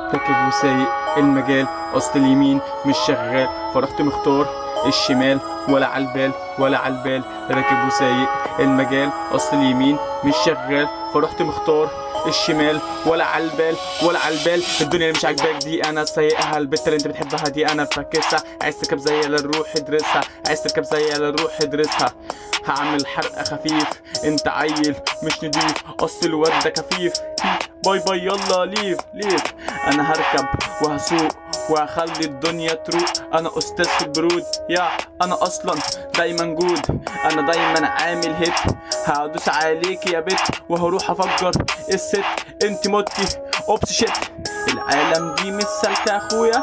راكب وسايق المجال اصل اليمين مش شغال فرحت مختار الشمال ولا عالبال ولا عالبال راكب وسايق المجال اصل اليمين مش شغال فرحت مختار الشمال ولا عالبال ولا عالبال الدنيا اللي مش عاجباك دي انا سايقها البت اللي انت بتحبها دي انا فاكسها عايز تركب زي الروح ادرسها عايز تركب زي الروح ادرسها هعمل حرقه خفيف انت عيل مش نضيف اصل الواد ده كفيف باي باي يلا ليف ليف انا هركب وهسوق وهخلي الدنيا تروق انا استاذ في البرود يا انا اصلا دايما جود انا دايما عامل هيت هدوس عليك يا بت وهروح افجر الست انت متي اوبس شيت العالم دي مش سالكه يا اخويا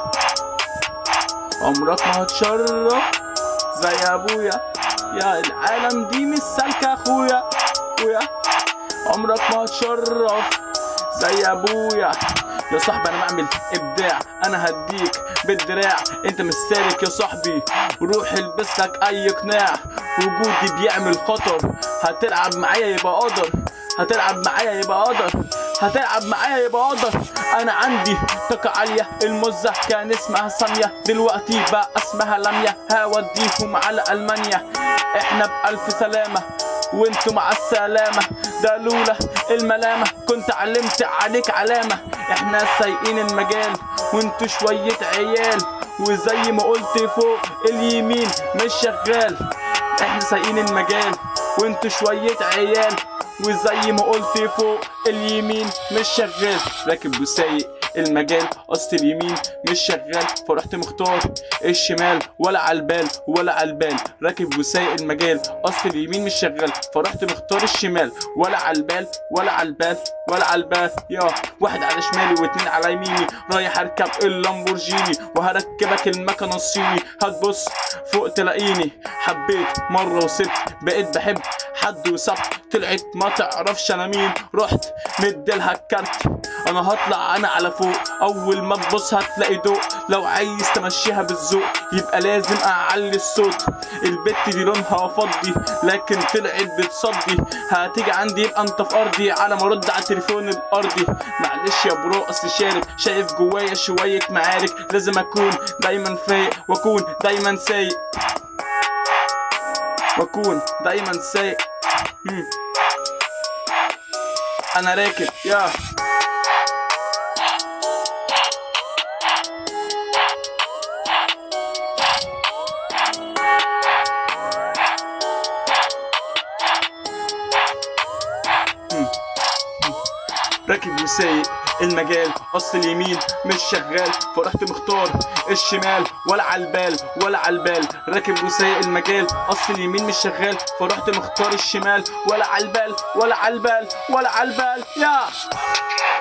عمرك ما هتشرف زي ابويا يا العالم دي مش سالكه يا اخويا اخويا عمرك ما هتشرف زي ابويا يا صاحبي انا بعمل ابداع انا هديك بالدراع انت مش سالك يا صاحبي روح البس لك اي قناع وجودي بيعمل خطر هتلعب معايا يبقى قدر هتلعب معايا يبقى قدر هتلعب معايا يبقى قدر انا عندي طاقة عالية المزة كان اسمها سامية دلوقتي بقى اسمها لمية هوديهم على المانيا احنا بألف سلامة وانتوا مع السلامة ده لولا الملامة كنت علمت عليك علامة احنا سايقين المجال وانتوا شوية عيال وزي ما قلت فوق اليمين مش شغال احنا سايقين المجال وانتوا شوية عيال وزي ما قلت فوق اليمين مش شغال راكب وسايق المجال اصل اليمين مش شغال فرحت مختار الشمال ولا عالبال ولا عالبال راكب وسايق المجال اصل اليمين مش شغال فرحت مختار الشمال ولا عالبال ولا عالبال ولا عالبال يا واحد على شمالي واتنين على يميني رايح اركب اللامبورجيني وهركبك المكنه الصيني هتبص فوق تلاقيني حبيت مره وسبت بقيت بحب حد وسبت طلعت ما تعرفش انا مين رحت مديلها الكارت انا هطلع انا على فوق اول ما تبص هتلاقي ضوء لو عايز تمشيها بالذوق يبقى لازم اعلي الصوت البت دي لونها فضي لكن طلعت بتصدي هتيجي عندي يبقى انت في ارضي على ما ارد على التليفون الارضي معلش يا برو اصل شارب شايف جوايا شويه معارك لازم اكون دايما فايق واكون دايما سايق واكون دايما سايق مم. انا راكب يا راكب وسايق المجال اصل اليمين مش شغال فرحت مختار الشمال ولا عالبال ولا عالبال راكب وسايق المجال اصل اليمين مش شغال فرحت مختار الشمال ولا عالبال ولا عالبال ولا عالبال يا